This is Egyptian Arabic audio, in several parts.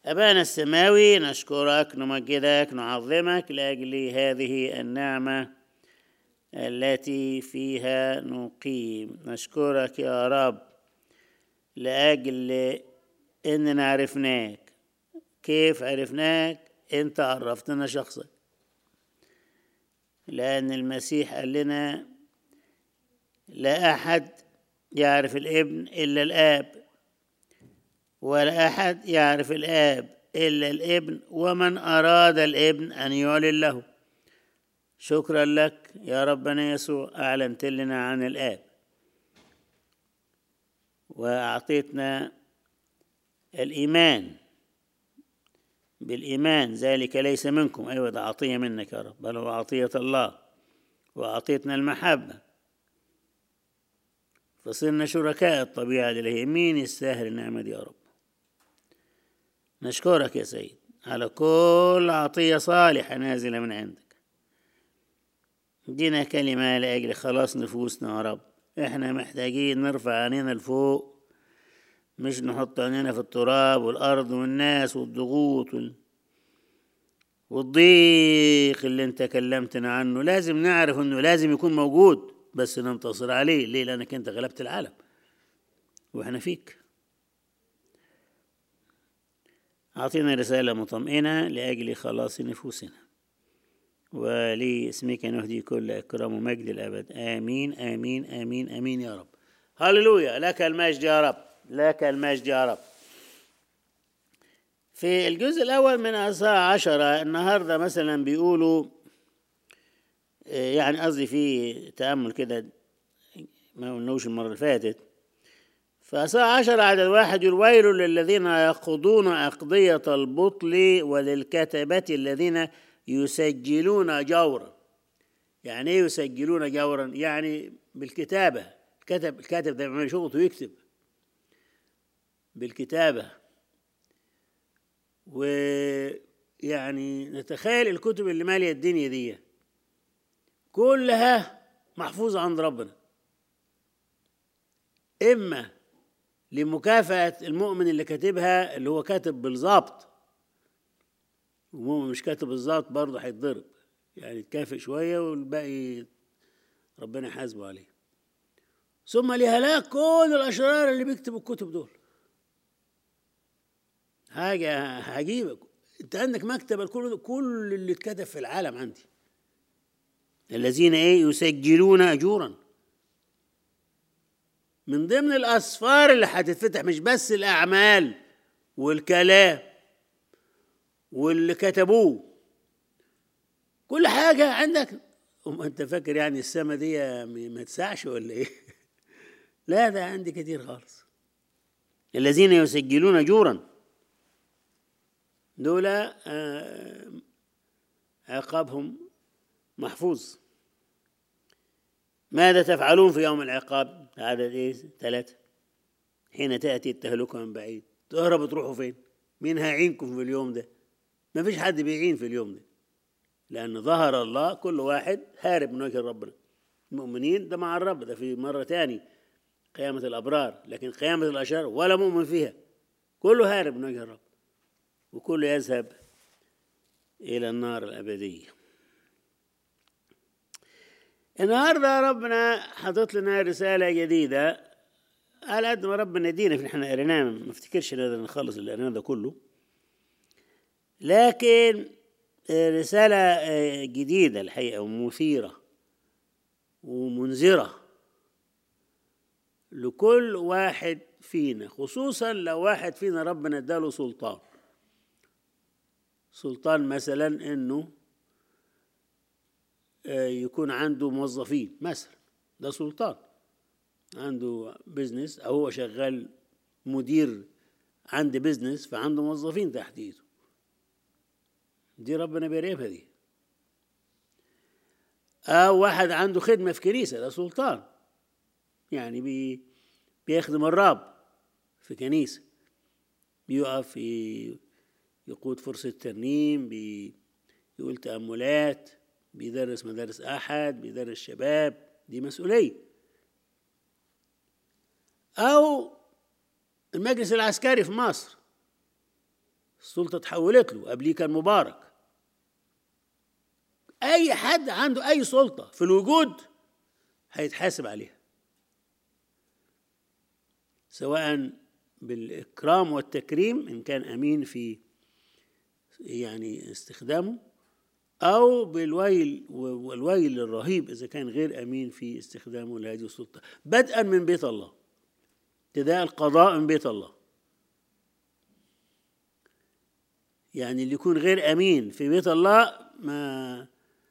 أبانا السماوي نشكرك نمجدك نعظمك لأجل هذه النعمة التي فيها نقيم نشكرك يا رب لأجل إننا عرفناك كيف عرفناك أنت عرفتنا شخصك لأن المسيح قال لنا لا أحد يعرف الابن إلا الآب ولا أحد يعرف الآب إلا الابن ومن أراد الابن أن يعلن له شكرا لك يا ربنا يسوع أعلنت لنا عن الآب وأعطيتنا الإيمان بالإيمان ذلك ليس منكم أيوة ده عطية منك يا رب بل هو عطية الله وأعطيتنا المحبة فصرنا شركاء الطبيعة الإلهية مين يستاهل النعمة دي يا رب نشكرك يا سيد على كل عطية صالحة نازلة من عندك دينا كلمة لأجل خلاص نفوسنا يا رب احنا محتاجين نرفع عينينا لفوق مش نحط عينينا في التراب والأرض والناس والضغوط وال... والضيق اللي انت كلمتنا عنه لازم نعرف انه لازم يكون موجود بس ننتصر عليه ليه لانك انت غلبت العالم واحنا فيك أعطينا رسالة مطمئنة لأجل خلاص نفوسنا ولاسمك نهدي كل إكرام ومجد الأبد آمين آمين آمين آمين يا رب هللويا لك المجد يا رب لك المجد يا رب في الجزء الأول من الساعة عشرة النهاردة مثلا بيقولوا يعني قصدي في تأمل كده ما قلناهوش المرة اللي فاتت فساعة عشر عدد واحد يقول ويل للذين يقضون أقضية البطل وللكتبة الذين يسجلون جورا يعني ايه يسجلون جورا يعني بالكتابة الكاتب الكاتب ده بيعمل شغلته ويكتب بالكتابة ويعني نتخيل الكتب اللي مالية الدنيا دي كلها محفوظة عند ربنا إما لمكافأة المؤمن اللي كاتبها اللي هو كاتب بالظبط ومؤمن مش كاتب بالظبط برضه هيتضرب يعني يتكافئ شوية والباقي ربنا يحاسبه عليه ثم لهلاك كل الأشرار اللي بيكتبوا الكتب دول حاجة عجيبة أنت عندك مكتبة كل كل اللي اتكتب في العالم عندي الذين إيه يسجلون أجورا من ضمن الأسفار اللي هتتفتح مش بس الأعمال والكلام واللي كتبوه كل حاجة عندك أنت فاكر يعني السما دي ما تسعش ولا إيه؟ لا ده عندي كتير خالص الذين يسجلون أجورا دول عقابهم محفوظ ماذا تفعلون في يوم العقاب عدد ايه ثلاثة حين تأتي التهلكة من بعيد تهربوا تروحوا فين مين هيعينكم في اليوم ده ما فيش حد بيعين في اليوم ده لأن ظهر الله كل واحد هارب من وجه ربنا المؤمنين ده مع الرب ده في مرة تاني قيامة الأبرار لكن قيامة الأشرار ولا مؤمن فيها كله هارب من وجه الرب وكله يذهب إلى النار الأبدية النهارده ربنا حاطط لنا رسالة جديدة على قد ما ربنا يدينا في احنا قريناه ما افتكرش نقدر نخلص اللي قريناه ده كله لكن رسالة جديدة الحقيقة ومثيرة ومنذرة لكل واحد فينا خصوصا لو واحد فينا ربنا اداله سلطان سلطان مثلا انه يكون عنده موظفين مثلا ده سلطان عنده بزنس او هو شغال مدير عند بزنس فعنده موظفين تحت ايده دي ربنا بيريبها دي او واحد عنده خدمه في كنيسه ده سلطان يعني بي بيخدم الرب في كنيسه بيقف يقود فرصه ترنيم بيقول تاملات بيدرس مدارس أحد بيدرس شباب دي مسؤولية أو المجلس العسكري في مصر السلطة تحولت له قبليه كان مبارك أي حد عنده أي سلطة في الوجود هيتحاسب عليها سواء بالإكرام والتكريم إن كان أمين في يعني استخدامه أو بالويل والويل الرهيب إذا كان غير أمين في استخدامه لهذه السلطة بدءا من بيت الله ابتداء القضاء من بيت الله يعني اللي يكون غير أمين في بيت الله ما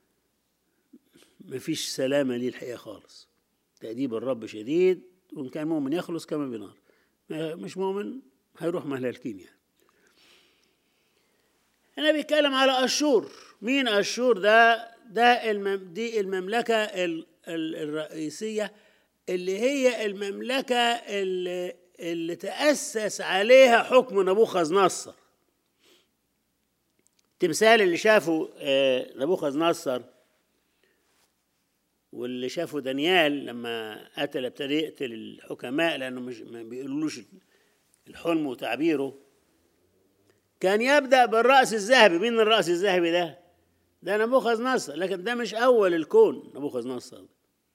ما فيش سلامة ليه الحقيقة خالص تأديب الرب شديد وإن كان مؤمن يخلص كما بنار مش مؤمن هيروح مهلكين يعني هنا بيتكلم على أشور مين أشور ده ده المم دي المملكة ال ال الرئيسية اللي هي المملكة اللي, اللي تأسس عليها حكم نبوخذ نصر التمثال اللي شافه نبوخذ نصر واللي شافه دانيال لما قتل ابتدى يقتل الحكماء لانه مش ما بيقولوش الحلم وتعبيره كان يبدا بالراس الذهبي مين الراس الذهبي ده ده نبوخذ نصر لكن ده مش اول الكون نبوخذ نصر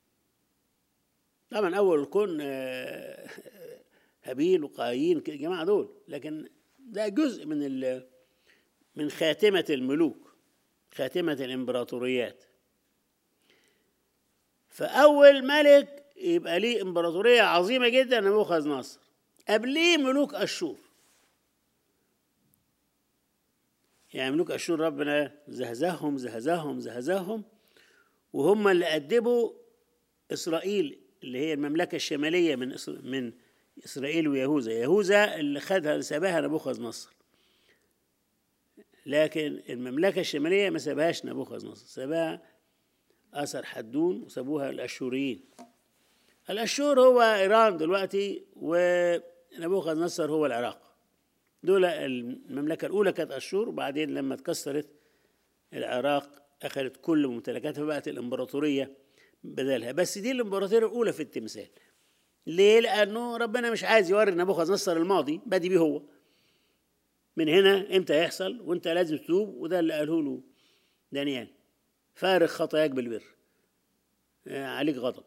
طبعا اول الكون هابيل وقايين الجماعه دول لكن ده جزء من من خاتمه الملوك خاتمه الامبراطوريات فأول ملك يبقى ليه إمبراطورية عظيمة جدا نبوخذ نصر قبليه ملوك أشور يعني ملوك أشور ربنا زهزههم زهزههم زهزههم وهم اللي أدبوا إسرائيل اللي هي المملكة الشمالية من من إسرائيل ويهوذا يهوذا اللي خدها سابها نبوخذ نصر لكن المملكة الشمالية ما سابهاش نبوخذ نصر سابها أثر حدون وسابوها الأشوريين الأشور هو إيران دلوقتي ونبوخذ نصر هو العراق دول المملكة الأولى كانت أشور وبعدين لما اتكسرت العراق أخذت كل ممتلكاتها فبقت الإمبراطورية بدلها بس دي الإمبراطورية الأولى في التمثال ليه؟ لأنه ربنا مش عايز يوري نبوخذ نصر الماضي بادي بيه هو من هنا امتى هيحصل وانت لازم تتوب وده اللي قاله له دانيال فارق خطاياك بالبر عليك غضب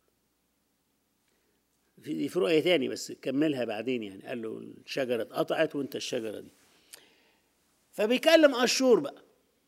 في في رؤية تاني بس كملها بعدين يعني قال له الشجرة اتقطعت وانت الشجرة دي فبيكلم أشور بقى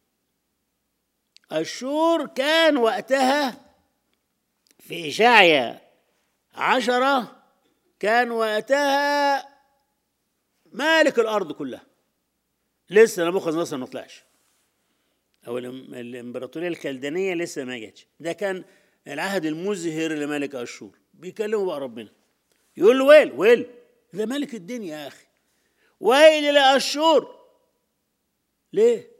أشور كان وقتها في إشعيا عشرة كان وقتها مالك الأرض كلها لسه نبوخذ نصر ما طلعش او الامبراطوريه الكلدانيه لسه ما جاتش ده كان العهد المزهر لملك اشور بيكلموا بقى ربنا يقول له ويل ويل ده ملك الدنيا يا اخي ويل لاشور ليه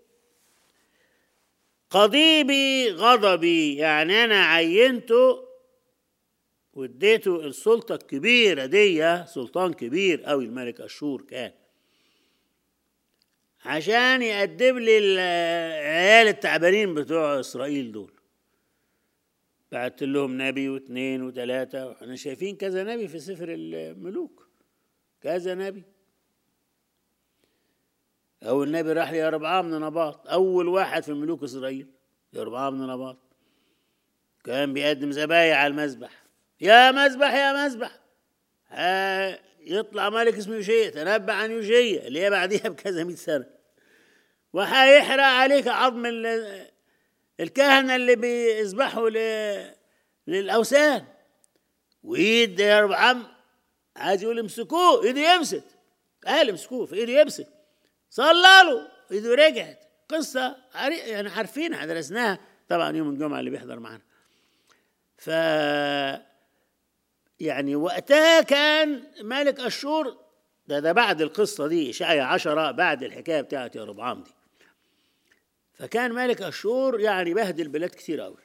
قضيبي غضبي يعني انا عينته واديته السلطه الكبيره دي سلطان كبير قوي الملك اشور كان عشان يأدب لي العيال التعبانين بتوع إسرائيل دول بعت لهم نبي واثنين وثلاثة واحنا شايفين كذا نبي في سفر الملوك كذا نبي أول نبي راح ليربعام من نباط أول واحد في ملوك إسرائيل يربعام من نباط كان بيقدم ذبايح على المذبح يا مذبح يا مذبح يطلع ملك اسمه يوشيا تنبأ عن يوشيا اللي هي بعديها بكذا مئة سنة وهيحرق عليك عظم الكهنة اللي بيذبحوا للأوثان وإيد يا رب عم عايز يقول امسكوه ايده يمسك قال امسكوه في ايده يمسك صلى له ايده رجعت قصة يعني عارفينها درسناها طبعا يوم الجمعة اللي بيحضر معانا ف يعني وقتها كان ملك أشور ده ده بعد القصة دي إشعيا عشرة بعد الحكاية بتاعت يا ربعام دي فكان ملك أشور يعني بهدل بلاد كتير أوي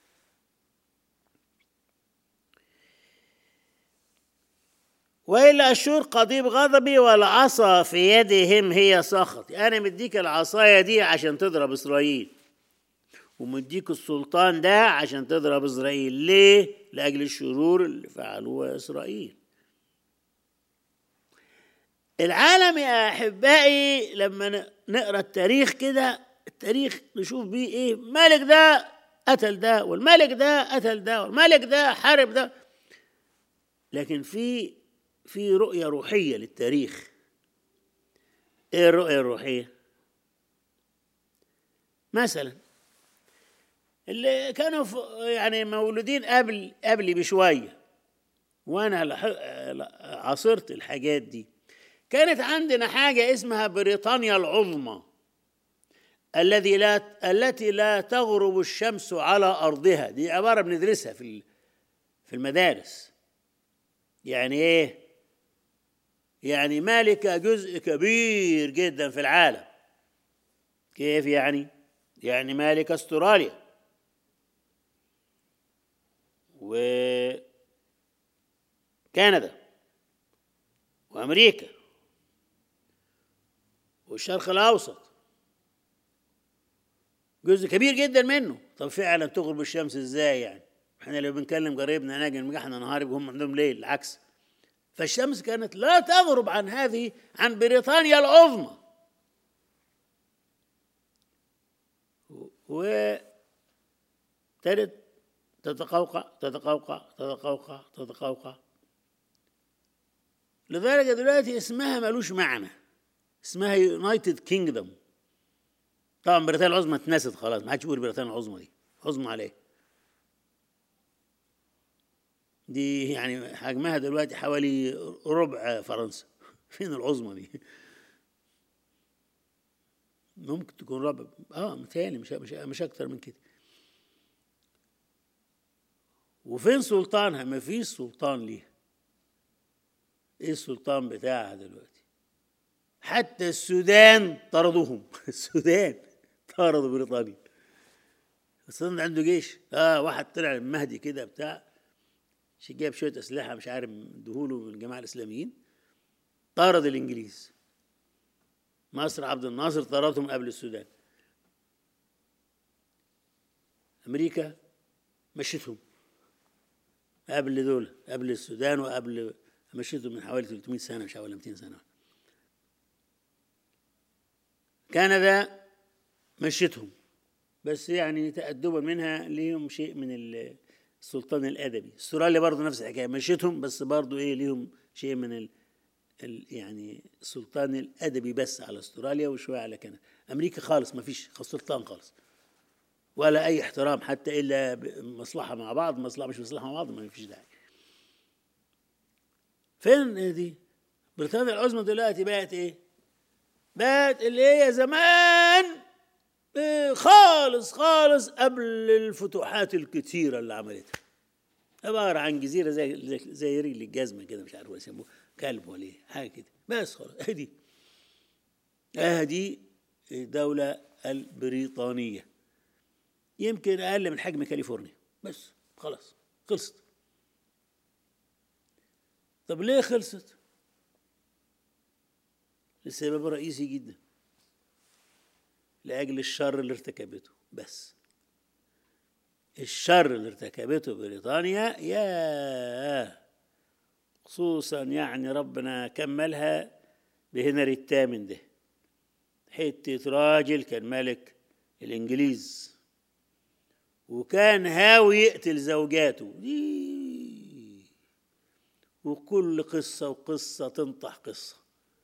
وإلا أشور قضيب غضبي والعصا في يدهم هي سخط أنا مديك العصاية دي عشان تضرب إسرائيل ومديك السلطان ده عشان تضرب إسرائيل ليه؟ لأجل الشرور اللي فعلوها إسرائيل العالم يا احبائي لما نقرا التاريخ كده التاريخ نشوف بيه ايه ملك ده قتل ده والملك ده قتل ده والملك ده حارب ده لكن في في رؤيه روحيه للتاريخ ايه الرؤيه الروحيه مثلا اللي كانوا يعني مولودين قبل قبلي بشويه وانا عاصرت الحاجات دي كانت عندنا حاجه اسمها بريطانيا العظمى الذي لا التي لا تغرب الشمس على ارضها دي عباره بندرسها في في المدارس يعني ايه يعني مالكه جزء كبير جدا في العالم كيف يعني يعني مالك استراليا وكندا وامريكا والشرق الاوسط جزء كبير جدا منه طب فعلا تغرب الشمس ازاي يعني احنا لو بنكلم قريبنا ناجي احنا نهار وهم عندهم ليل العكس فالشمس كانت لا تغرب عن هذه عن بريطانيا العظمى و ترد تتقوقع تتقوقع تتقوقع تتقوقع لذلك دلوقتي اسمها ملوش معنى اسمها يونايتد كينجدوم طبعا بريطانيا العظمى اتنست خلاص ما حدش يقول بريطانيا العظمى دي عظمى عليه دي يعني حجمها دلوقتي حوالي ربع فرنسا فين العظمى دي ممكن تكون ربع اه متهيألي مش مش مش اكتر من كده وفين سلطانها ما فيش سلطان ليها ايه السلطان بتاعها دلوقتي حتى السودان طردوهم السودان طردوا بريطانيا السودان عنده جيش اه واحد طلع المهدي كده بتاع جاب شويه اسلحه مش عارف دهوله من الجماعه الاسلاميين طارد الانجليز مصر عبد الناصر طردهم قبل السودان امريكا مشتهم قبل دول قبل السودان وقبل مشيتهم من حوالي 300 سنه مش حوالي 200 سنه كندا مشيتهم بس يعني تأدبا منها ليهم شيء من السلطان الأدبي استراليا برضه نفس الحكاية مشيتهم بس برضه إيه ليهم شيء من ال ال يعني السلطان الأدبي بس على استراليا وشوية على كندا أمريكا خالص ما فيش سلطان خالص ولا أي احترام حتى إلا مصلحة مع بعض مصلحة مش مصلحة مع بعض ما فيش داعي فين دي بريطانيا العظمى دلوقتي بقت ايه بقت اللي هي زمان إيه خالص خالص قبل الفتوحات الكتيرة اللي عملتها عبارة عن جزيرة زي زي, زي رجل الجزمة كده مش عارف يسموه كلب ولا ايه حاجة كده بس خلاص اهدي اهدي الدولة البريطانية يمكن أقل من حجم كاليفورنيا بس خلاص خلصت طب ليه خلصت؟ لسبب رئيسي جدا لأجل الشر اللي ارتكبته بس الشر اللي ارتكبته بريطانيا يا خصوصا يعني ربنا كملها بهنري الثامن ده حتة راجل كان ملك الإنجليز وكان هاوي يقتل زوجاته وكل قصة وقصة تنطح قصة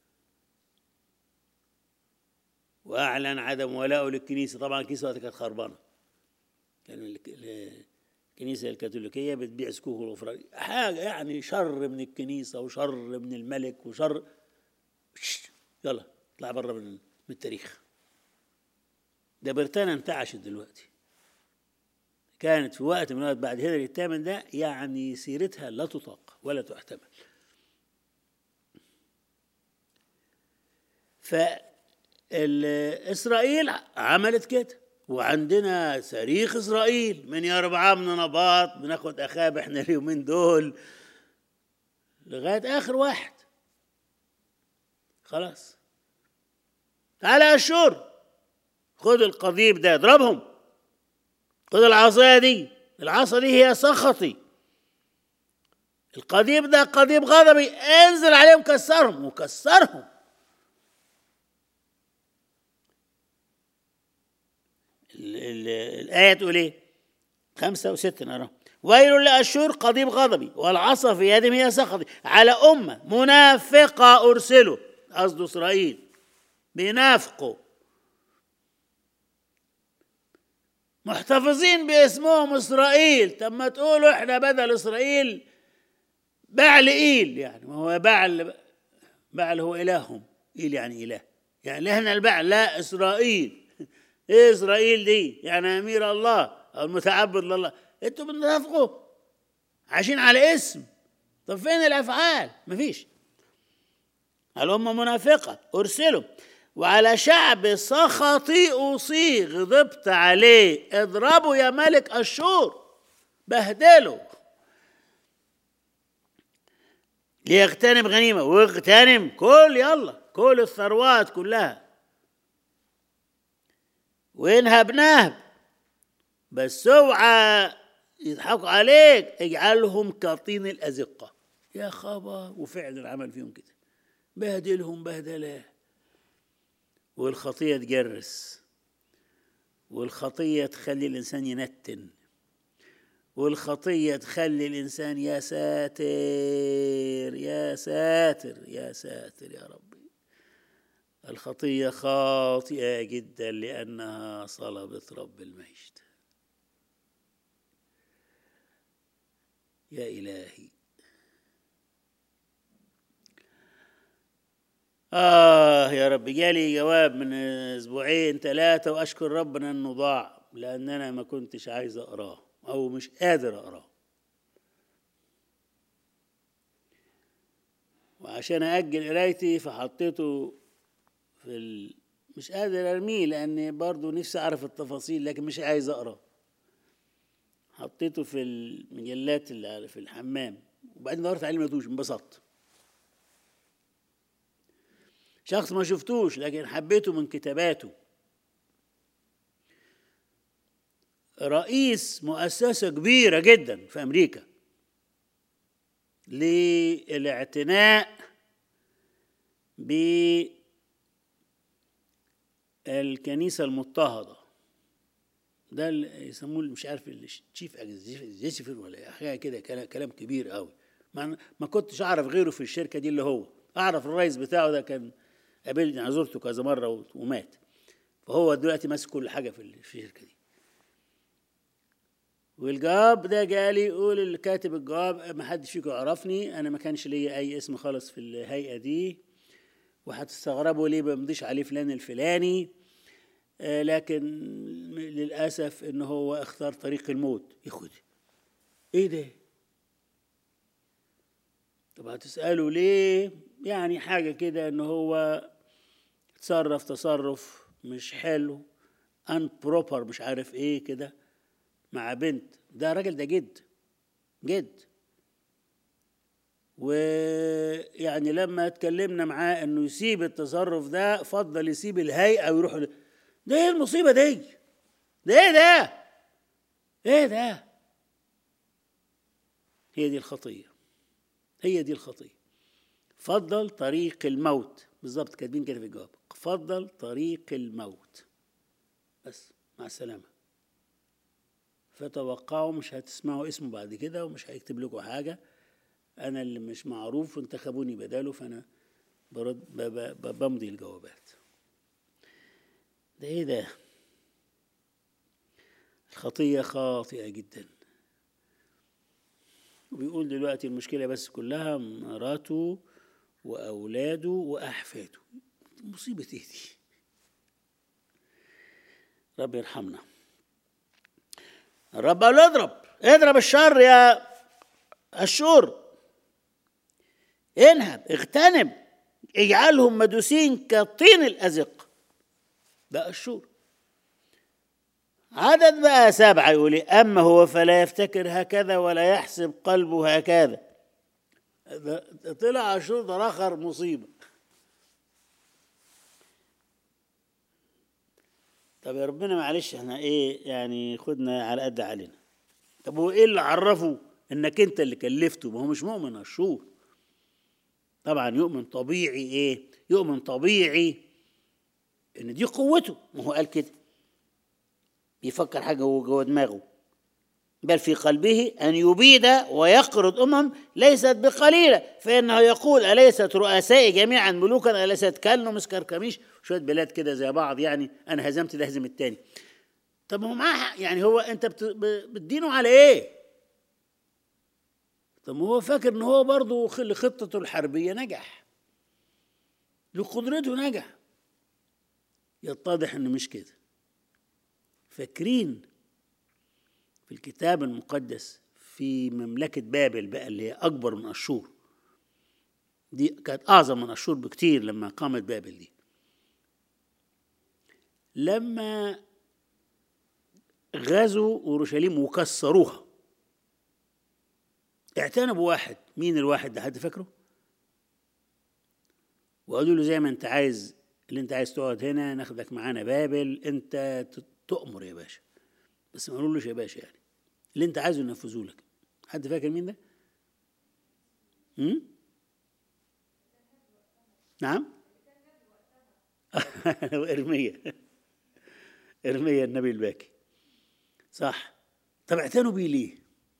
وأعلن عدم ولاءه للكنيسة طبعا الكنيسة وقتها كانت خربانة كان الكنيسة الكاثوليكية بتبيع سكوك الغفران حاجة يعني شر من الكنيسة وشر من الملك وشر يلا اطلع بره من التاريخ ده بريطانيا انتعشت دلوقتي كانت في وقت من الوقت بعد هنري الثامن ده يعني سيرتها لا تطاق ولا تحتمل فإسرائيل عملت كده وعندنا تاريخ إسرائيل من يربعة من نباط بناخد أخاب إحنا اليومين دول لغاية آخر واحد خلاص تعالى أشور خد القضيب ده اضربهم خد العصاية دي العصا دي هي سخطي القضيب ده قضيب غضبي انزل عليهم كسرهم وكسرهم ال- ال- الآية تقول إيه؟ خمسة وستة نرى ويل لأشور قضيب غضبي والعصا في يدهم هي سخطي على أمة منافقة أرسله قصده إسرائيل بينافقوا محتفظين باسمهم إسرائيل طب ما تقولوا إحنا بدل إسرائيل بعل إيل يعني ما هو بعل بعل هو إلههم إيل يعني إله يعني إلهنا البعل لا إسرائيل إيه إسرائيل دي يعني أمير الله أو المتعبد لله أنتوا بتنافقوا عايشين على اسم طب فين الأفعال مفيش الأمة منافقة أرسلوا وعلى شعب سخطي أوصي غضبت عليه اضربوا يا ملك أشور بهدلوا ليغتنم غنيمة واغتنم كل يلا كل الثروات كلها وانهب نهب بس اوعى يضحكوا عليك اجعلهم كطين الأزقة يا خبر وفعلا عمل فيهم كده بهدلهم بهدلاه والخطية تجرس والخطية تخلي الإنسان ينتن والخطية تخلي الإنسان يا ساتر يا ساتر يا ساتر يا ربي الخطية خاطئة جدا لأنها صلبت رب المجد يا إلهي آه يا رب جالي جواب من أسبوعين ثلاثة وأشكر ربنا إنه ضاع لأن أنا ما كنتش عايز أقراه أو مش قادر أقراه وعشان أجل قرايتي فحطيته في ال... مش قادر أرميه لأن برضه نفسي أعرف التفاصيل لكن مش عايز أقراه حطيته في المجلات اللي في الحمام وبعدين دورت عليه ما لقيتوش انبسطت شخص ما شفتوش لكن حبيته من كتاباته رئيس مؤسسة كبيرة جدا في أمريكا للاعتناء بالكنيسة المضطهدة ده اللي يسموه مش عارف الشيف اكزيكتيف ولا حاجه كده كلام كبير قوي ما ما كنتش اعرف غيره في الشركه دي اللي هو اعرف الرئيس بتاعه ده كان قابلني انا زرته كذا مره ومات فهو دلوقتي ماسك كل حاجه في الشركه دي والجواب ده جالي يقول اللي كاتب الجواب ما حدش فيكم يعرفني انا ما كانش ليا اي اسم خالص في الهيئه دي وهتستغربوا ليه بمضيش عليه فلان الفلاني آه لكن للاسف ان هو اختار طريق الموت ياخد ايه ده طب هتساله ليه يعني حاجه كده ان هو تصرف تصرف مش حلو ان بروبر مش عارف ايه كده مع بنت ده راجل ده جد جد ويعني لما اتكلمنا معاه انه يسيب التصرف ده فضل يسيب الهيئه ويروح ده ايه المصيبه دي ده ايه ده ايه ده هي دي الخطيه هي دي الخطيه فضل طريق الموت بالظبط كاتبين كده في الجواب فضل طريق الموت بس مع السلامه فتوقعوا مش هتسمعوا اسمه بعد كده ومش هيكتب لكم حاجة أنا اللي مش معروف وانتخبوني بداله فأنا برد بمضي الجوابات ده إيه ده الخطية خاطئة جدا وبيقول دلوقتي المشكلة بس كلها مراته وأولاده وأحفاده مصيبة إيه دي رب يرحمنا الرب قال له اضرب اضرب الشر يا الشور انهب اغتنم اجعلهم مدوسين كطين الازق بقى الشور عدد بقى سبعة يقول أما هو فلا يفتكر هكذا ولا يحسب قلبه هكذا طلع أشور ده آخر مصيبة طب يا ربنا معلش احنا ايه يعني خدنا على قد علينا طب هو ايه اللي عرفه انك انت اللي كلفته ما هو مش مؤمن اشور طبعا يؤمن طبيعي ايه يؤمن طبيعي ان دي قوته ما هو قال كده بيفكر حاجه هو جوه دماغه بل في قلبه ان يبيد ويقرض امم ليست بقليله فانه يقول اليست رؤسائي جميعا ملوكا اليست كالنومس كركميش شويه بلاد كده زي بعض يعني انا هزمت ده هزم التاني طب هو معاه حق يعني هو انت بتدينه على ايه؟ طب هو فاكر ان هو برضه لخطته الحربيه نجح لقدرته نجح يتضح انه مش كده فاكرين في الكتاب المقدس في مملكة بابل بقى اللي هي أكبر من أشور دي كانت أعظم من أشور بكتير لما قامت بابل دي لما غزوا اورشليم وكسروها اعتنوا بواحد مين الواحد ده حد فاكره وقالوا له زي ما انت عايز اللي انت عايز تقعد هنا ناخدك معانا بابل انت تؤمر يا باشا بس ما قالولوش يا باشا يعني اللي انت عايزه ينفذوا لك حد فاكر مين ده هم؟ نعم ارميا ارميا النبي الباكي صح طب اعتنوا بيه ليه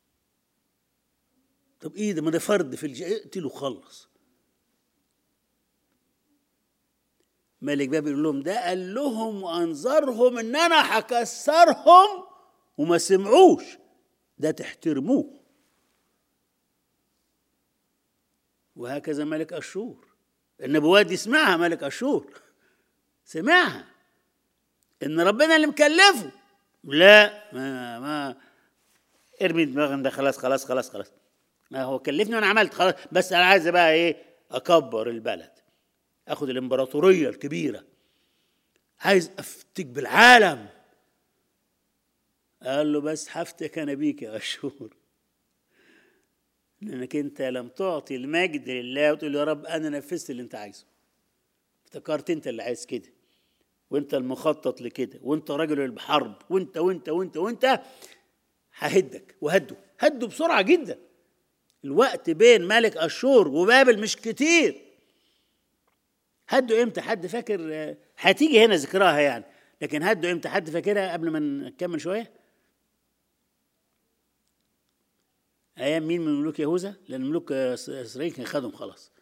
طب ايه ده ما ده فرد في الج... اقتله خلص ملك بابل يقول لهم ده قال لهم وانذرهم ان انا هكسرهم وما سمعوش ده تحترموه وهكذا ملك اشور النبوات دي سمعها ملك اشور سمعها ان ربنا اللي مكلفه لا ما ما ارمي دماغك ده خلاص خلاص خلاص خلاص ما هو كلفني وانا عملت خلاص بس انا عايز بقى ايه اكبر البلد اخد الامبراطوريه الكبيره عايز افتك بالعالم قال له بس هفتك انا بيك يا اشور لانك انت لم تعطي المجد لله وتقول يا رب انا نفذت اللي انت عايزه افتكرت انت اللي عايز كده وانت المخطط لكده وانت راجل الحرب وانت وانت وانت وانت ههدك وهده هده بسرعه جدا الوقت بين ملك اشور وبابل مش كتير هدوا امتى حد فاكر هتيجي هنا ذكراها يعني لكن هدوا امتى حد فاكرها قبل ما نكمل شويه ايام مين من ملوك يهوذا لان ملوك اسرائيل كان خدهم خلاص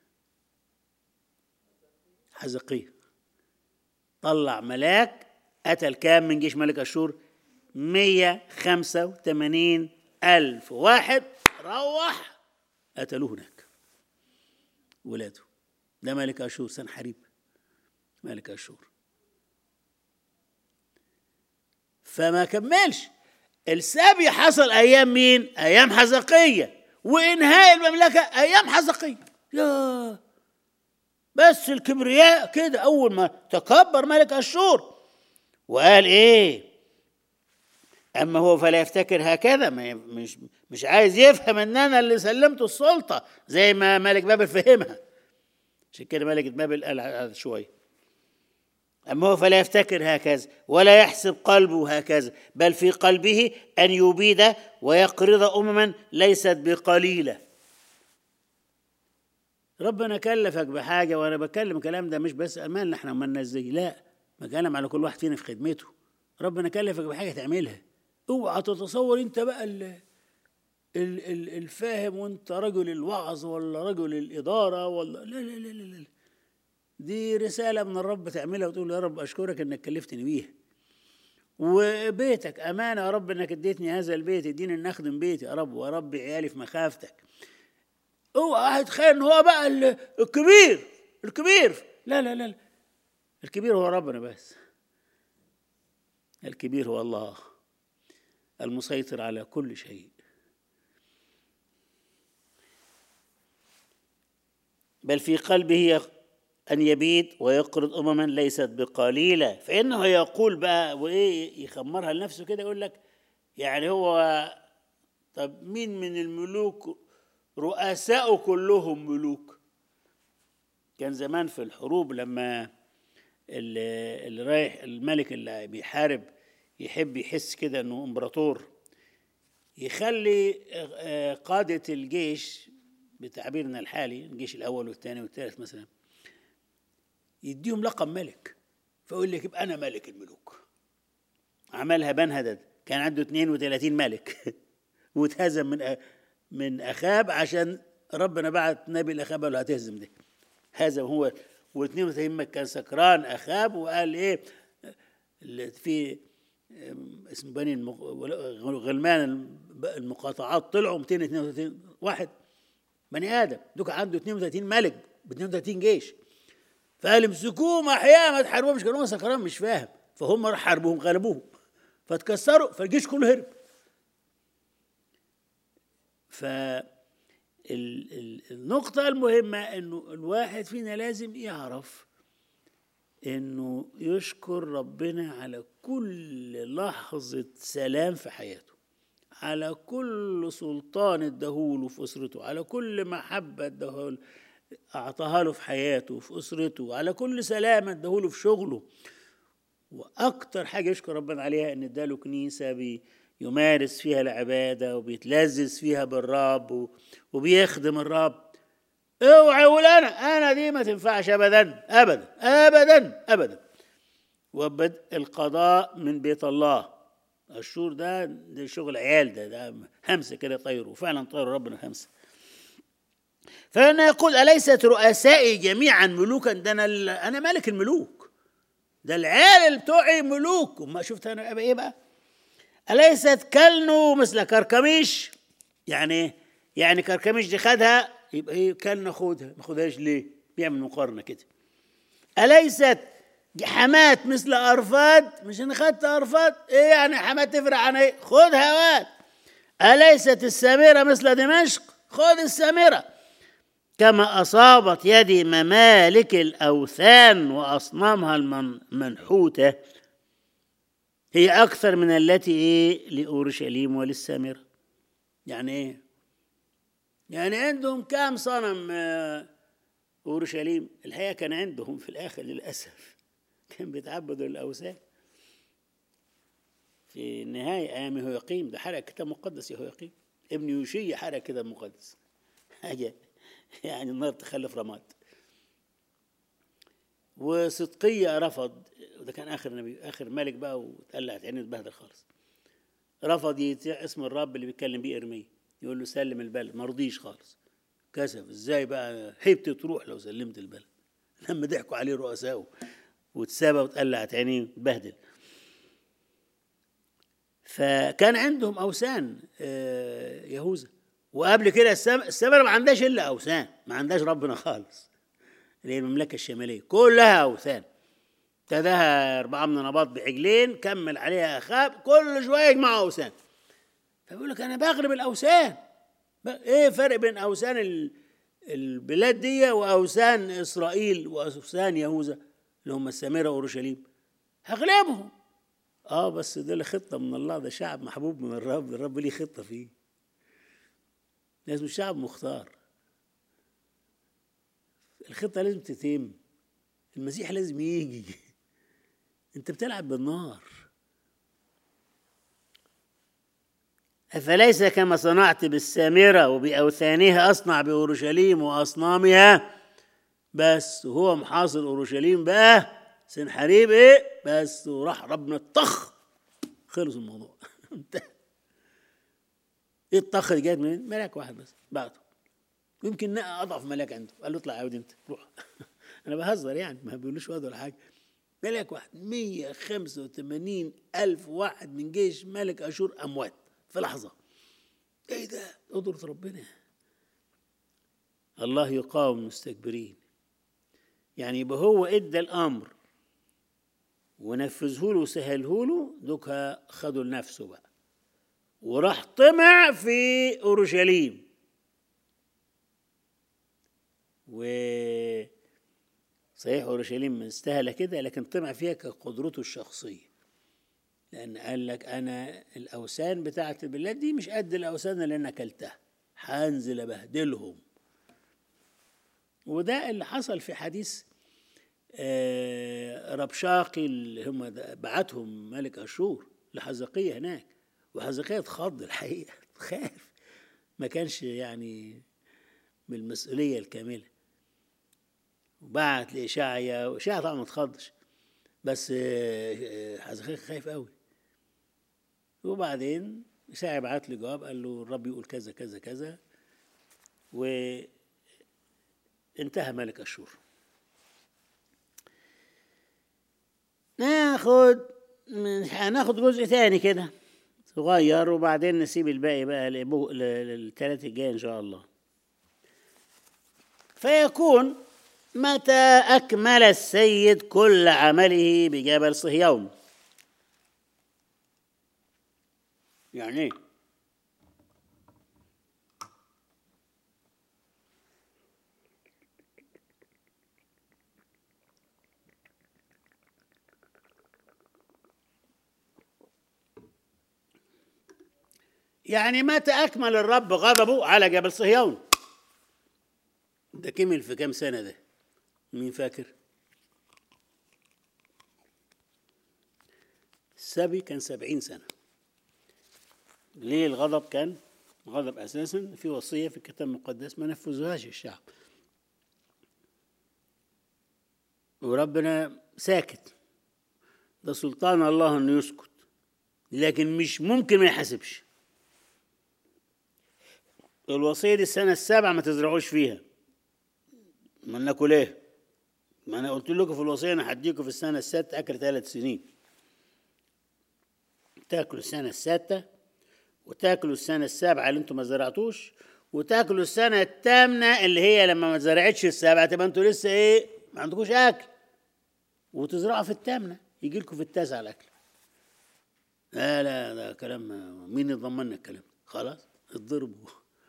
حزقية طلع ملاك قتل كام من جيش ملك أشور 185 ألف واحد روح قتلوه هناك ولاده ده ملك أشور سنحريب ملك أشور فما كملش السبي حصل أيام مين؟ أيام حزقية وإنهاء المملكة أيام حزقية يا بس الكبرياء كده أول ما تكبر ملك أشور وقال إيه أما هو فلا يفتكر هكذا ما مش مش عايز يفهم إن أنا اللي سلمت السلطة زي ما ملك بابل فهمها عشان كده ملك بابل قال هذا شوية أما هو فلا يفتكر هكذا ولا يحسب قلبه هكذا بل في قلبه أن يبيد ويقرض أمما ليست بقليلة ربنا كلفك بحاجة وأنا بتكلم الكلام ده مش بس مالنا احنا مالنا ازاي لا بتكلم على كل واحد فينا في خدمته ربنا كلفك بحاجة تعملها اوعى تتصور انت بقى ال ال ال الفاهم وانت رجل الوعظ ولا رجل الإدارة ولا لا لا لا لا, لا. دي رسالة من الرب تعملها وتقول يا رب أشكرك إنك كلفتني بيها وبيتك أمانة يا رب إنك اديتني هذا البيت اديني إن أخدم بيتي يا رب وأربي عيالي في مخافتك اوعى تخيل إن هو بقى الكبير الكبير لا لا لا الكبير هو ربنا بس الكبير هو الله المسيطر على كل شيء بل في قلبه أن يبيد ويقرض أمما ليست بقليلة فإنه يقول بقى وإيه يخمرها لنفسه كده يقول لك يعني هو طب مين من الملوك رؤساء كلهم ملوك كان زمان في الحروب لما اللي, اللي رايح الملك اللي بيحارب يحب يحس كده انه امبراطور يخلي آه، قادة الجيش بتعبيرنا الحالي الجيش الأول والثاني والثالث مثلا يديهم لقب ملك فيقول لك يبقى أنا ملك الملوك عملها بن هدد كان عنده 32 ملك واتهزم من من اخاب عشان ربنا بعت نبي الاخاب قال له هتهزم ده هزم هو و32 كان سكران اخاب وقال ايه في اسم بني غلمان المقاطعات طلعوا 232 واحد بني ادم دوك عنده 32 ملك ب 32 جيش فقال امسكوهم احياء ما تحاربوهمش كانوا سكران مش فاهم فهم راح حاربوهم غلبوهم فتكسروا فالجيش كله هرب فالنقطة المهمة انه الواحد فينا لازم يعرف انه يشكر ربنا على كل لحظة سلام في حياته على كل سلطان ادهوله في اسرته على كل محبة ادهوله اعطاها له في حياته في اسرته على كل سلام ادهوله في شغله واكتر حاجة يشكر ربنا عليها ان اداله كنيسة بي يمارس فيها العبادة وبيتلذذ فيها بالرب وبيخدم الرب اوعى يقول انا انا دي ما تنفعش ابدا ابدا ابدا ابدا وبدء القضاء من بيت الله الشور ده, ده شغل عيال ده ده همسه كده طيروا فعلا طيروا ربنا همسه فانا يقول اليست رؤسائي جميعا ملوكا ده انا انا ملك الملوك ده العيال بتوعي ملوك وما شفت انا ايه بقى أليست كلنو مثل كركميش يعني يعني كركميش دي خدها يبقى ايه كلنا خدها ما خدهاش ليه بيعمل مقارنة كده أليست حمات مثل أرفاد مش أنا خدت أرفاد إيه يعني حمات تفرق عن إيه خدها واد أليست السامرة مثل دمشق خد السامرة كما أصابت يدي ممالك الأوثان وأصنامها المنحوتة هي أكثر من التي إيه لأورشليم وللسامرة يعني إيه؟ يعني عندهم كام صنم آه، أورشليم الحقيقة كان عندهم في الآخر للأسف كان بيتعبدوا الأوثان في النهاية أيام يقيم ده حرق كتاب مقدس يقيم ابن يوشية حرق كتاب مقدس حاجة يعني النار تخلف رماد وصدقية رفض وده كان اخر نبي اخر ملك بقى وتقلعت عينه اتبهدل خالص رفض يطيع اسم الرب اللي بيتكلم بيه ارميه يقول له سلم البلد ما رضيش خالص كسف ازاي بقى هيبتي تروح لو سلمت البلد لما ضحكوا عليه رؤسائه واتسابى وتقلعت عينيه اتبهدل فكان عندهم اوثان آه، يهوذا وقبل كده السماء ما عندهاش الا اوثان ما عندهاش ربنا خالص اللي هي المملكه الشماليه كلها اوثان ابتداها أربعة من نباط بعجلين كمل عليها أخاب كل شوية يجمع أوثان فبيقول لك أنا بغرب الأوثان إيه فرق بين أوثان البلاد دي وأوثان إسرائيل وأوثان يهوذا اللي هم السامرة وأورشليم هغلبهم اه بس ده خطه من الله ده شعب محبوب من الرب الرب ليه خطه فيه لازم الشعب مختار الخطه لازم تتم المسيح لازم يجي انت بتلعب بالنار أفليس كما صنعت بالسامرة وبأوثانها أصنع بأورشليم وأصنامها بس وهو محاصر أورشليم بقى سنحريب إيه بس وراح ربنا الطخ خلص الموضوع انتهى ايه الطخ اللي جاي منين؟ ملاك واحد بس بعته يمكن اضعف ملاك عنده قال له اطلع عود انت روح انا بهزر يعني ما بيقولوش واد ولا حاجه ملك واحد 185 ألف واحد من جيش ملك أشور أموات في لحظة إيه ده قدرة ربنا الله يقاوم المستكبرين يعني يبقى هو ادى الامر ونفذه له وسهله له دوكا خدوا لنفسه بقى وراح طمع في اورشليم و صحيح اورشليم مستاهله كده لكن طمع فيها كقدرته الشخصيه لان قال لك انا الاوثان بتاعت البلاد دي مش قد الاوثان اللي انا اكلتها هنزل ابهدلهم وده اللي حصل في حديث آه، ربشاقي اللي هم بعتهم ملك اشور لحزقية هناك وحزقية اتخض الحقيقه خاف ما كانش يعني بالمسؤولية الكاملة وبعت لإشعيا وإشعيا طبعا ما اتخضش بس حزقيا خايف قوي وبعدين إشعيا بعت له جواب قال له الرب يقول كذا كذا كذا وانتهى ملك أشور ناخد هناخد جزء تاني كده صغير وبعدين نسيب الباقي بقى للثلاثة الجاية إن شاء الله فيكون متى أكمل السيد كل عمله بجبل صهيون يعني ايه يعني متى أكمل الرب غضبه على جبل صهيون ده كمل في كام سنة ده مين فاكر السبي كان سبعين سنة ليه الغضب كان غضب أساسا في وصية في الكتاب المقدس ما نفذوهاش الشعب وربنا ساكت ده سلطان الله انه يسكت لكن مش ممكن ما يحاسبش الوصية دي السنة السابعة ما تزرعوش فيها ما ناكل ايه ما انا قلت لكم في الوصية انا هديكم في السنة السادسة اكل ثلاث سنين تاكلوا السنة السادسة وتاكلوا السنة السابعة اللي انتم ما زرعتوش وتاكلوا السنة الثامنة اللي هي لما ما زرعتش السابعة تبقى انتوا لسه ايه ما عندكوش اكل وتزرعوا في الثامنة يجي لكم في التاسعة الاكل لا لا ده كلام مين يضمن الكلام خلاص اضربوا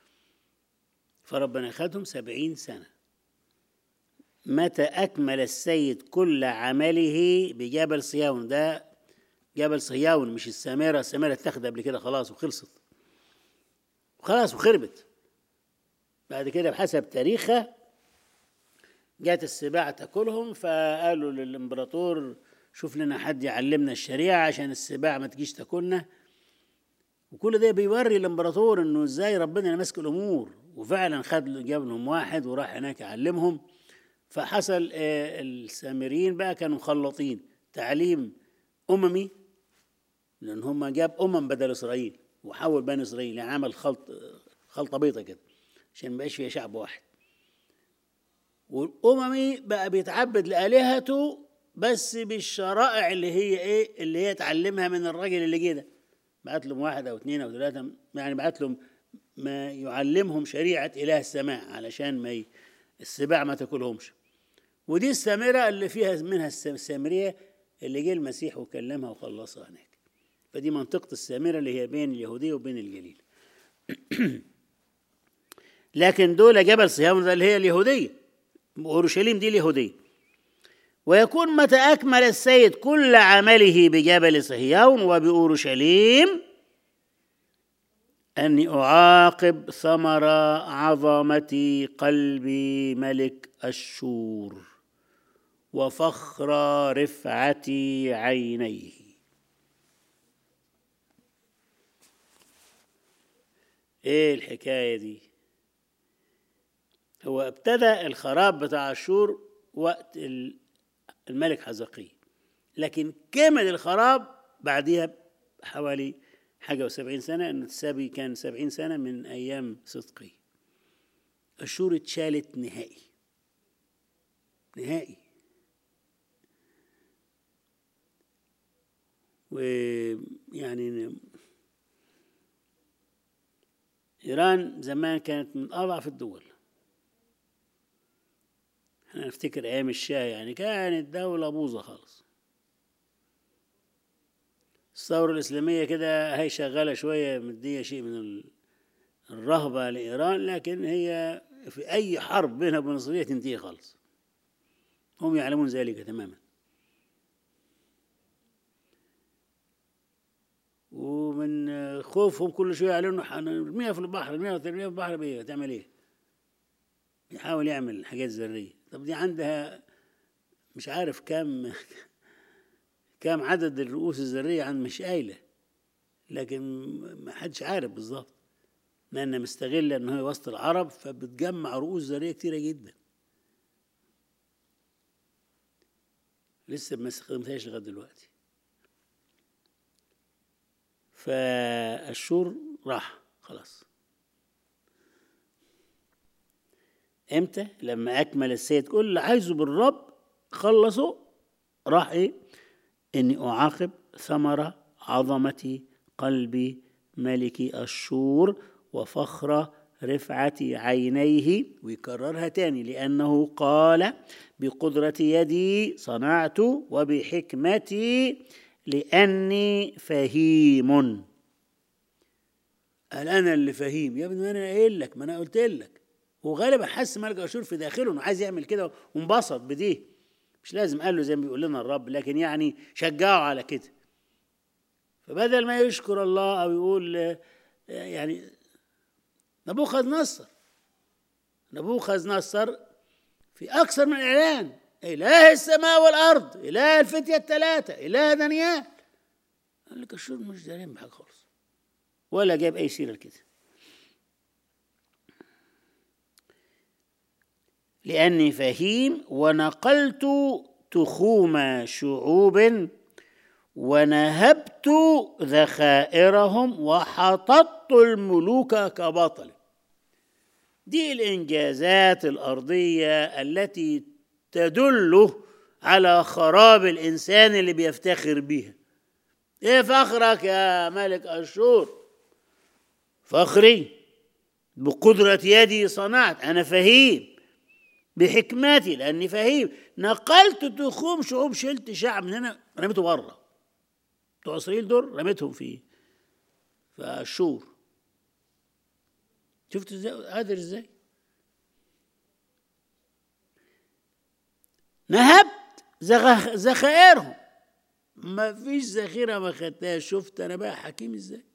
فربنا خدهم سبعين سنة متى أكمل السيد كل عمله بجبل صياون ده جبل صهيون مش السامرة السامرة اتخذ قبل كده خلاص وخلصت خلاص وخربت بعد كده بحسب تاريخها جات السباع تاكلهم فقالوا للامبراطور شوف لنا حد يعلمنا الشريعة عشان السباع ما تجيش تاكلنا وكل ده بيوري الامبراطور انه ازاي ربنا اللي ماسك الامور وفعلا خد جاب لهم واحد وراح هناك يعلمهم فحصل السامريين بقى كانوا مخلطين تعليم اممي لان هم جاب امم بدل اسرائيل وحول بني اسرائيل يعني عمل خلط خلطه بيضه كده عشان ما يبقاش فيها شعب واحد والاممي بقى بيتعبد لالهته بس بالشرائع اللي هي ايه اللي هي اتعلمها من الراجل اللي جه ده بعت لهم واحد او اثنين او ثلاثه يعني بعت لهم ما يعلمهم شريعه اله السماء علشان ما ي... السباع ما تاكلهمش ودي السامره اللي فيها منها السامريه اللي جه المسيح وكلمها وخلصها هناك فدي منطقة السامرة اللي هي بين اليهودية وبين الجليل لكن دول جبل صهيون ده اللي هي اليهودية أورشليم دي اليهودية ويكون متى أكمل السيد كل عمله بجبل صهيون وبأورشليم أني أعاقب ثمر عظمة قلب ملك أشور وفخر رفعة عينيه ايه الحكايه دي هو ابتدى الخراب بتاع اشور وقت الملك حزقي لكن كمل الخراب بعديها حوالي حاجة وسبعين سنة إن السبي كان سبعين سنة من أيام صدقي أشور اتشالت نهائي نهائي ويعني إيران زمان كانت من أضعف الدول أنا أفتكر أيام الشاه يعني كانت دولة بوظة خالص الثورة الإسلامية كده هي شغالة شوية مدية شيء من الرهبة لإيران لكن هي في أي حرب بينها وبين الصوفية تنتهي خالص هم يعلمون ذلك تماما ومن خوفهم كل شويه يعلنوا نرميها في البحر نرميها ترميها في البحر بيه تعمل ايه؟ يحاول يعمل حاجات ذريه طب دي عندها مش عارف كام كام عدد الرؤوس الذريه عن مش قايله لكن ما حدش عارف بالظبط لأنه مستغلة إن هو وسط العرب فبتجمع رؤوس ذرية كتيرة جدا لسه ما استخدمتهاش لغاية دلوقتي فالشور راح خلاص امتى لما اكمل السيد كل اللي عايزه بالرب خلصه راح ايه اني اعاقب ثمره عظمه قلب ملك الشور وفخر رفعة عينيه ويكررها تاني لأنه قال بقدرة يدي صنعت وبحكمتي لأني فهيم قال أنا اللي فهيم يا ابني ما أنا قايل لك ما أنا قلت لك وغالبا حس ملك أشور في داخله إنه عايز يعمل كده وانبسط بديه مش لازم قال له زي ما بيقول لنا الرب لكن يعني شجعه على كده فبدل ما يشكر الله أو يقول يعني نبوخذ نصر نبوخذ نصر في أكثر من إعلان إله السماء والأرض إله الفتية الثلاثة إله دانيال قال لك الشور مش دارين بحاجة خالص ولا جايب أي سيرة كده لأني فهيم ونقلت تخوم شعوب ونهبت ذخائرهم وحططت الملوك كبطل دي الإنجازات الأرضية التي تدل على خراب الإنسان اللي بيفتخر بيها إيه فخرك يا ملك أشور فخري بقدرة يدي صنعت أنا فهيم بحكمتي لأني فهيم نقلت تخوم شعوب شلت شعب من هنا رميته بره بتوع إسرائيل دول رميتهم في في الشور شفت ازاي قادر ازاي نهبت ذخائرهم ما فيش ذخيرة ما خدتهاش شفت أنا بقى حكيم ازاي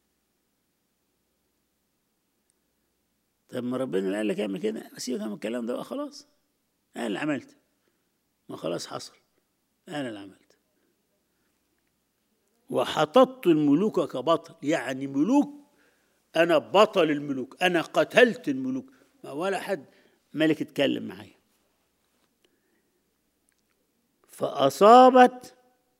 طب ما ربنا اللي قال لك اعمل كده سيبك من الكلام ده بقى خلاص انا اللي عملت ما خلاص حصل انا اللي عملت وحططت الملوك كبطل يعني ملوك انا بطل الملوك انا قتلت الملوك ما ولا حد ملك اتكلم معايا فاصابت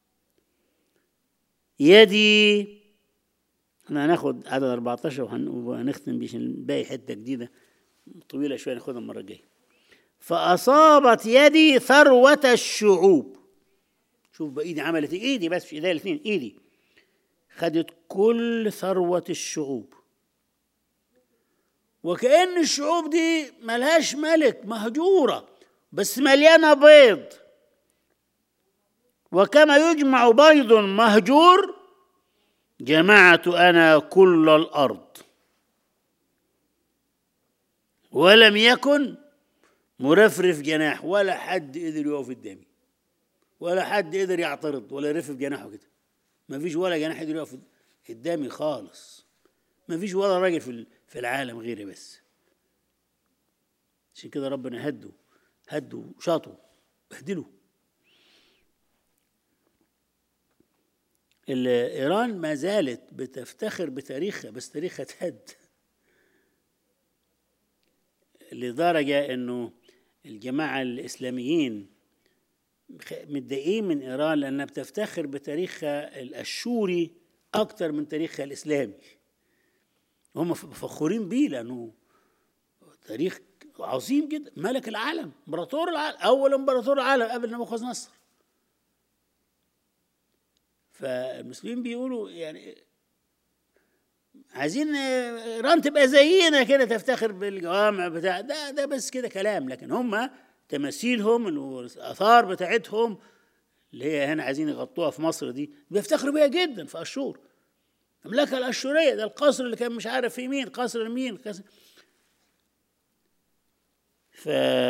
يدي احنا هناخد عدد 14 وهنختم بيه باقي حته جديده طويله شويه ناخدها المره الجايه فاصابت يدي ثروه الشعوب شوف بقى ايدي عملت ايه ايدي بس في ايديا الاثنين ايدي خدت كل ثروه الشعوب وكأن الشعوب دي ملهاش ملك مهجورة بس مليانة بيض وكما يجمع بيض مهجور جمعت أنا كل الأرض ولم يكن مرفرف جناح ولا حد قدر يقف قدامي ولا حد قدر يعترض ولا يرفف جناحه كده ما فيش ولا جناح قدر يقف قدامي خالص ما فيش ولا راجل في في العالم غيري بس عشان كده ربنا هدوا هدوا شاطوا بهدلوا ايران ما زالت بتفتخر بتاريخها بس تاريخها اتهد لدرجه انه الجماعه الاسلاميين متضايقين من ايران لانها بتفتخر بتاريخها الاشوري اكتر من تاريخها الاسلامي هم فخورين بيه لانه تاريخ عظيم جدا ملك العالم امبراطور العالم اول امبراطور العالم قبل نبوخذ نصر فالمسلمين بيقولوا يعني عايزين ايران تبقى زينا كده تفتخر بالجوامع بتاع ده ده بس كده كلام لكن هم تماثيلهم الاثار بتاعتهم اللي هي هنا عايزين يغطوها في مصر دي بيفتخروا بيها جدا في اشور المملكه الاشوريه ده القصر اللي كان مش عارف في مين قصر مين قصر ف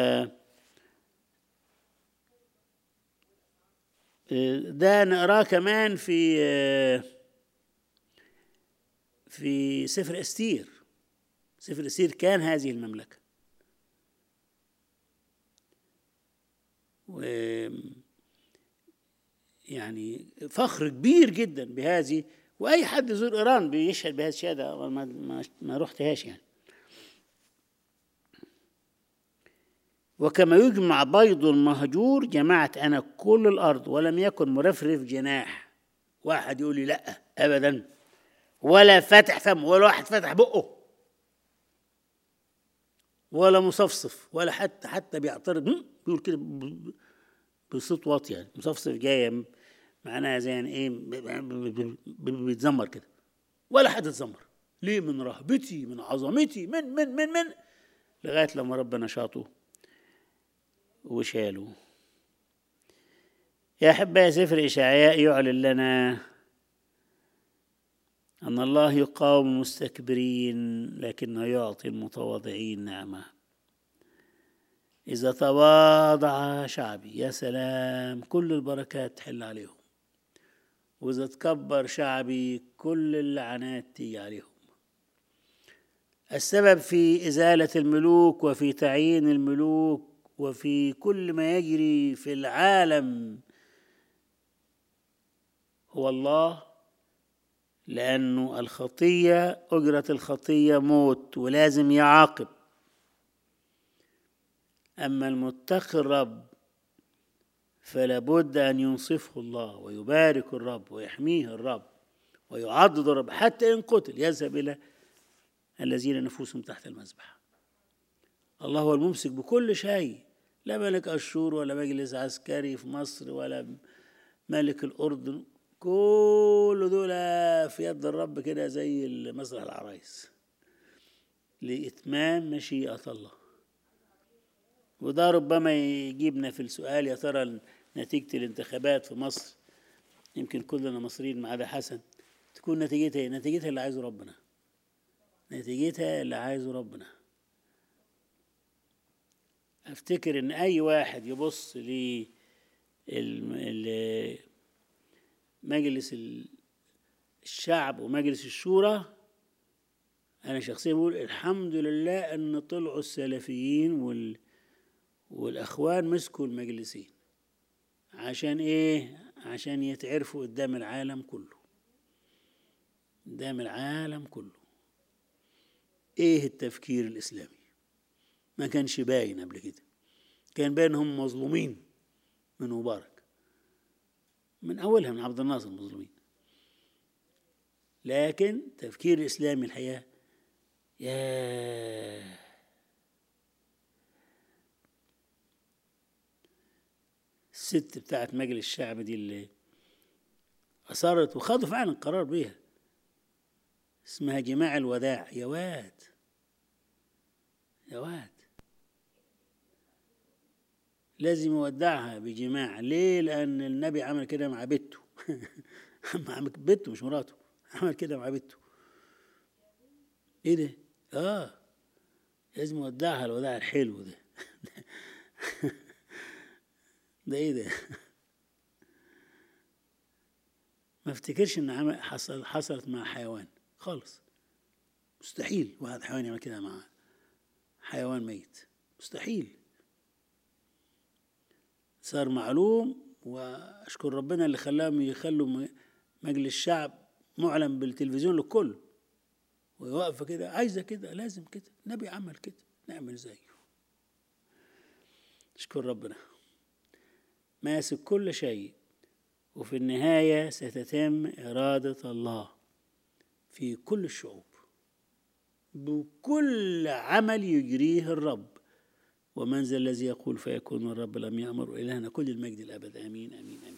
ده نقراه كمان في في سفر استير سفر استير كان هذه المملكه و يعني فخر كبير جدا بهذه واي حد يزور ايران بيشهد بهذه الشهاده ما ما, ما رحتهاش يعني وكما يجمع بيض مهجور جمعت انا كل الارض ولم يكن مرفرف جناح واحد يقول لي لا ابدا ولا فاتح فم ولا واحد فتح بقه ولا مصفصف ولا حتى حتى بيعترض هم؟ بيقول كده ب- ب- بصوت واطي يعني مصفصف جايه معناها زي يعني ايه ب- ب- ب- ب- بيتذمر كده ولا حد اتذمر ليه من رهبتي من عظمتي من من من من لغايه لما ربنا شاطه وشاله يا أحبائي سفر إشعياء يعلن لنا أن الله يقاوم المستكبرين لكنه يعطي المتواضعين نعمة إذا تواضع شعبي يا سلام كل البركات تحل عليهم وإذا تكبر شعبي كل اللعنات تيجي عليهم السبب في إزالة الملوك وفي تعيين الملوك وفي كل ما يجري في العالم هو الله لأنه الخطية أجرة الخطية موت ولازم يعاقب أما المتقي الرب فلا بد أن ينصفه الله ويبارك الرب ويحميه الرب ويعضد الرب حتى إن قتل يذهب إلى الذين نفوسهم تحت المذبح الله هو الممسك بكل شيء لا ملك أشور ولا مجلس عسكري في مصر ولا ملك الأردن كل دول في يد الرب كده زي مسرح العرايس لإتمام مشيئة الله وده ربما يجيبنا في السؤال يا ترى نتيجة الانتخابات في مصر يمكن كلنا مصريين ما عدا حسن تكون نتيجتها ايه؟ نتيجتها اللي عايزه ربنا نتيجتها اللي عايزه ربنا افتكر ان اي واحد يبص ل مجلس الشعب ومجلس الشورى انا شخصيا بقول الحمد لله ان طلعوا السلفيين وال والاخوان مسكوا المجلسين عشان ايه عشان يتعرفوا قدام العالم كله قدام العالم كله ايه التفكير الاسلامي ما كانش باين قبل كده كان باين هم مظلومين من مبارك من اولها من عبد الناصر مظلومين لكن تفكير الاسلامي الحقيقه يا الست بتاعت مجلس الشعب دي اللي أصرت وخدوا فعلا قرار بيها اسمها جماع الوداع يا واد يا واد لازم يودعها بجماع ليه لأن النبي عمل كده مع بنته مع بنته مش مراته عمل كده مع بنته ايه ده اه لازم يودعها الوداع الحلو ده ده ايه ده ما افتكرش ان عمل حصل حصلت مع حيوان خالص مستحيل واحد حيوان يعمل كده مع حيوان ميت مستحيل صار معلوم واشكر ربنا اللي خلاهم يخلوا مجلس الشعب معلن بالتلفزيون للكل وواقفه كده عايزه كده لازم كده النبي عمل كده نعمل زيه اشكر ربنا ماسك كل شيء وفي النهاية ستتم إرادة الله في كل الشعوب بكل عمل يجريه الرب ومن ذا الذي يقول فيكون الرب لم يأمر إلهنا كل المجد الأبد آمين آمين آمين